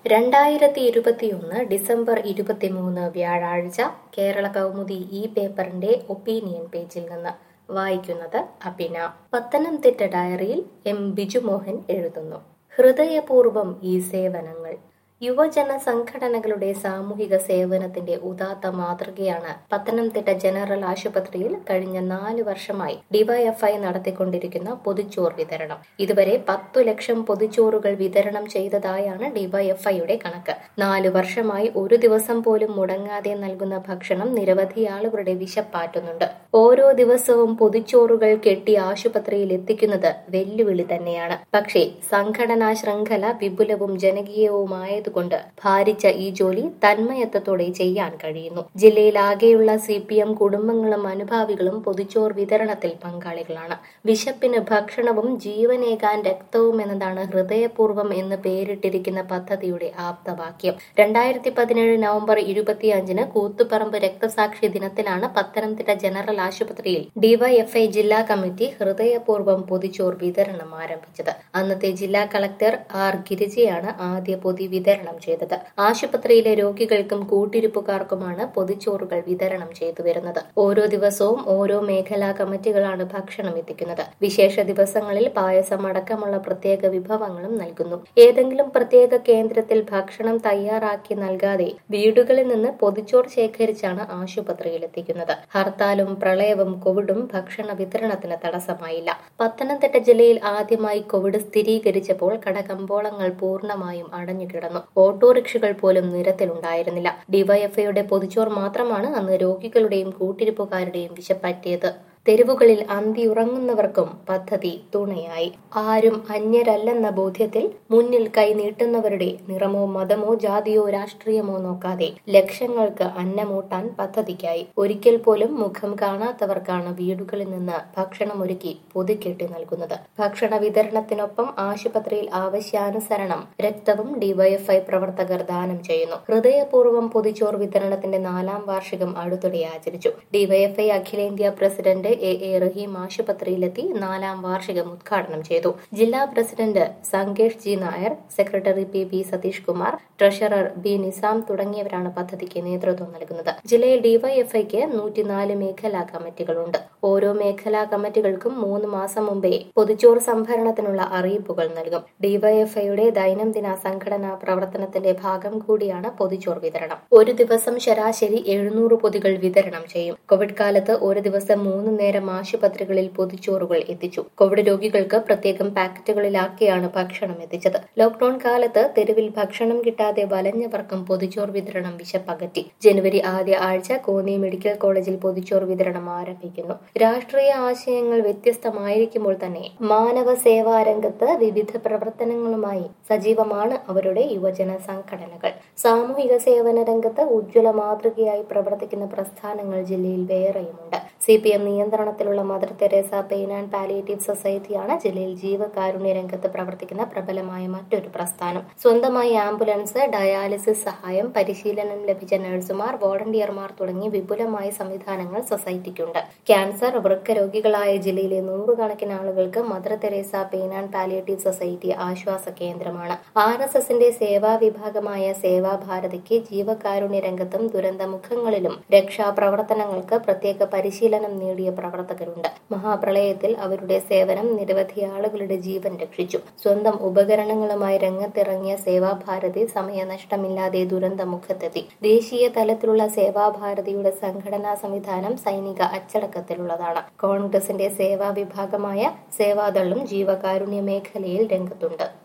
രണ്ടായിരത്തി ഇരുപത്തിയൊന്ന് ഡിസംബർ ഇരുപത്തിമൂന്ന് വ്യാഴാഴ്ച കേരള കൗമുദി ഈ പേപ്പറിന്റെ ഒപ്പീനിയൻ പേജിൽ നിന്ന് വായിക്കുന്നത് അപിന പത്തനംതിട്ട ഡയറിയിൽ എം ബിജുമോഹൻ എഴുതുന്നു ഹൃദയപൂർവം ഈ സേവനങ്ങൾ യുവജന സംഘടനകളുടെ സാമൂഹിക സേവനത്തിന്റെ ഉദാത്ത മാതൃകയാണ് പത്തനംതിട്ട ജനറൽ ആശുപത്രിയിൽ കഴിഞ്ഞ നാല് വർഷമായി ഡിവൈഎഫ്ഐ നടത്തിക്കൊണ്ടിരിക്കുന്ന പൊതിച്ചോർ വിതരണം ഇതുവരെ പത്തു ലക്ഷം പൊതിച്ചോറുകൾ വിതരണം ചെയ്തതായാണ് ഡിവൈഎഫ്ഐയുടെ കണക്ക് നാല് വർഷമായി ഒരു ദിവസം പോലും മുടങ്ങാതെ നൽകുന്ന ഭക്ഷണം നിരവധി ആളുകളുടെ വിശപ്പാറ്റുന്നുണ്ട് ഓരോ ദിവസവും പൊതിച്ചോറുകൾ കെട്ടി ആശുപത്രിയിൽ എത്തിക്കുന്നത് വെല്ലുവിളി തന്നെയാണ് പക്ഷേ സംഘടനാ ശൃംഖല വിപുലവും ജനകീയവുമായത് കൊണ്ട് ഭാരിച്ച ഈ ജോലി തന്മയത്വത്തോടെ ചെയ്യാൻ കഴിയുന്നു ജില്ലയിലാകെയുള്ള സി പി എം കുടുംബങ്ങളും അനുഭാവികളും പൊതിച്ചോർ വിതരണത്തിൽ പങ്കാളികളാണ് വിശപ്പിന് ഭക്ഷണവും ജീവനേകാൻ രക്തവും എന്നതാണ് ഹൃദയപൂർവ്വം എന്ന് പേരിട്ടിരിക്കുന്ന പദ്ധതിയുടെ ആപ്തവാക്യം രണ്ടായിരത്തി പതിനേഴ് നവംബർ ഇരുപത്തിയഞ്ചിന് കൂത്തുപറമ്പ് രക്തസാക്ഷി ദിനത്തിലാണ് പത്തനംതിട്ട ജനറൽ ആശുപത്രിയിൽ ഡിവൈഎഫ്ഐ ജില്ലാ കമ്മിറ്റി ഹൃദയപൂർവ്വം പൊതിച്ചോർ വിതരണം ആരംഭിച്ചത് അന്നത്തെ ജില്ലാ കളക്ടർ ആർ ഗിരിജയാണ് ആദ്യ പൊതി വിതരണം ചെയ്തത് ആശുപത്രിയിലെ രോഗികൾക്കും കൂട്ടിരിപ്പുകാർക്കുമാണ് പൊതിച്ചോറുകൾ വിതരണം ചെയ്തു വരുന്നത് ഓരോ ദിവസവും ഓരോ മേഖലാ കമ്മിറ്റികളാണ് ഭക്ഷണം എത്തിക്കുന്നത് വിശേഷ ദിവസങ്ങളിൽ പായസം അടക്കമുള്ള പ്രത്യേക വിഭവങ്ങളും നൽകുന്നു ഏതെങ്കിലും പ്രത്യേക കേന്ദ്രത്തിൽ ഭക്ഷണം തയ്യാറാക്കി നൽകാതെ വീടുകളിൽ നിന്ന് പൊതിച്ചോർ ശേഖരിച്ചാണ് ആശുപത്രിയിൽ എത്തിക്കുന്നത് ഹർത്താലും പ്രളയവും കോവിഡും ഭക്ഷണ വിതരണത്തിന് തടസ്സമായില്ല പത്തനംതിട്ട ജില്ലയിൽ ആദ്യമായി കോവിഡ് സ്ഥിരീകരിച്ചപ്പോൾ കടകമ്പോളങ്ങൾ പൂർണ്ണമായും അടഞ്ഞുകിടന്നു ഓട്ടോറിക്ഷകൾ പോലും നിരത്തിലുണ്ടായിരുന്നില്ല ഡിവൈഎഫ്ഐയുടെ പൊതിച്ചോർ മാത്രമാണ് അന്ന് രോഗികളുടെയും കൂട്ടിരിപ്പുകാരുടെയും വിശപ്പറ്റിയത് തെരുവുകളിൽ അന്തിയുറങ്ങുന്നവർക്കും പദ്ധതി തുണയായി ആരും അന്യരല്ലെന്ന ബോധ്യത്തിൽ മുന്നിൽ കൈനീട്ടുന്നവരുടെ നിറമോ മതമോ ജാതിയോ രാഷ്ട്രീയമോ നോക്കാതെ ലക്ഷങ്ങൾക്ക് അന്നമൂട്ടാൻ പദ്ധതിക്കായി ഒരിക്കൽ പോലും മുഖം കാണാത്തവർക്കാണ് വീടുകളിൽ നിന്ന് ഭക്ഷണമൊരുക്കി പൊതിക്കെട്ടി നൽകുന്നത് ഭക്ഷണ വിതരണത്തിനൊപ്പം ആശുപത്രിയിൽ ആവശ്യാനുസരണം രക്തവും ഡിവൈഎഫ്ഐ പ്രവർത്തകർ ദാനം ചെയ്യുന്നു ഹൃദയപൂർവ്വം പൊതിച്ചോർ വിതരണത്തിന്റെ നാലാം വാർഷികം അടുത്തിടെ ആചരിച്ചു ഡിവൈഎഫ്ഐ അഖിലേന്ത്യാ പ്രസിഡന്റ് എ എ റഹീം ആശുപത്രിയിലെത്തി നാലാം വാർഷികം ഉദ്ഘാടനം ചെയ്തു ജില്ലാ president Samkesh G Nair secretary P P Satheesh Kumar treasurer B Nisam തുടങ്ങിയവരാണ് പദ്ധതിക്ക് നേതൃത്വം നൽകുന്നത് ജില്ലയിൽ ഡിവൈഎഫ്ഐക്ക് നൂറ്റിനാല് മേഖലാ കമ്മിറ്റികളുണ്ട് ഓരോ മേഖലാ കമ്മിറ്റികൾക്കും മൂന്ന് മാസം മുമ്പേ പൊതിച്ചോർ സംഭരണത്തിനുള്ള അറിയിപ്പുകൾ നൽകും ഡിവൈഎഫ്ഐയുടെ ദൈനംദിന സംഘടനാ പ്രവർത്തനത്തിന്റെ ഭാഗം കൂടിയാണ് പൊതിച്ചോർ വിതരണം ഒരു ദിവസം ശരാശരി എഴുന്നൂറ് പൊതികൾ വിതരണം ചെയ്യും കോവിഡ് കാലത്ത് ഒരു ദിവസം മൂന്ന് നേരം ആശുപത്രികളിൽ പൊതിച്ചോറുകൾ എത്തിച്ചു കോവിഡ് രോഗികൾക്ക് പ്രത്യേകം പാക്കറ്റുകളിലാക്കിയാണ് ഭക്ഷണം എത്തിച്ചത് ലോക്ഡൌൺ കാലത്ത് തെരുവിൽ ഭക്ഷണം കിട്ടാതെ വലഞ്ഞവർക്കും പൊതിച്ചോർ വിതരണം വിശപ്പകറ്റി ജനുവരി ആദ്യ ആഴ്ച കോന്നി മെഡിക്കൽ കോളേജിൽ പൊതിച്ചോർ വിതരണം ആരംഭിക്കുന്നു രാഷ്ട്രീയ ആശയങ്ങൾ വ്യത്യസ്തമായിരിക്കുമ്പോൾ തന്നെ മാനവ സേവാ രംഗത്ത് വിവിധ പ്രവർത്തനങ്ങളുമായി സജീവമാണ് അവരുടെ യുവജന സംഘടനകൾ സാമൂഹിക സേവന രംഗത്ത് ഉജ്ജ്വല മാതൃകയായി പ്രവർത്തിക്കുന്ന പ്രസ്ഥാനങ്ങൾ ജില്ലയിൽ വേറെയുമുണ്ട് സി പി എം നിയന്ത്രണത്തിലുള്ള Mother Teresa pain and palliative സൊസൈറ്റിയാണ് ജില്ലയിൽ ജീവകാരുണ്യ രംഗത്ത് പ്രവർത്തിക്കുന്ന പ്രബലമായ മറ്റൊരു പ്രസ്ഥാനം സ്വന്തമായി ആംബുലൻസ് ഡയാലിസിസ് സഹായം പരിശീലനം ലഭിച്ച നഴ്സുമാർ വോളണ്ടിയർമാർ തുടങ്ങി വിപുലമായ സംവിധാനങ്ങൾ സൊസൈറ്റിക്കുണ്ട് ക്യാൻസർ വൃക്ക രോഗികളായ ജില്ലയിലെ നൂറുകണക്കിന് ആളുകൾക്ക് Mother Teresa pain and palliative society ആശ്വാസ കേന്ദ്രമാണ് ആർ എസ് എസിന്റെ സേവാ വിഭാഗമായ സേവാഭാരതിക്ക് ജീവകാരുണ്യ രംഗത്തും ദുരന്തമുഖങ്ങളിലും രക്ഷാപ്രവർത്തനങ്ങൾക്ക് പ്രത്യേക പരിശീലനം നേടിയ പ്രവർത്തകരുണ്ട് മഹാപ്രളയത്തിൽ അവരുടെ സേവനം നിരവധി ആളുകളുടെ ജീവൻ രക്ഷിച്ചു സ്വന്തം ഉപകരണങ്ങളുമായി രംഗത്തിറങ്ങിയ സേവാഭാരതി സമയനഷ്ടമില്ലാതെ ദുരന്തമുഖത്തെത്തി ദേശീയ തലത്തിലുള്ള സേവാഭാരതിയുടെ സംഘടനാ സംവിധാനം സൈനിക അച്ചടക്കത്തിലുള്ളതാണ് കോൺഗ്രസിന്റെ സേവാ വിഭാഗമായ സേവാദളും ജീവകാരുണ്യ മേഖലയിൽ രംഗത്തുണ്ട്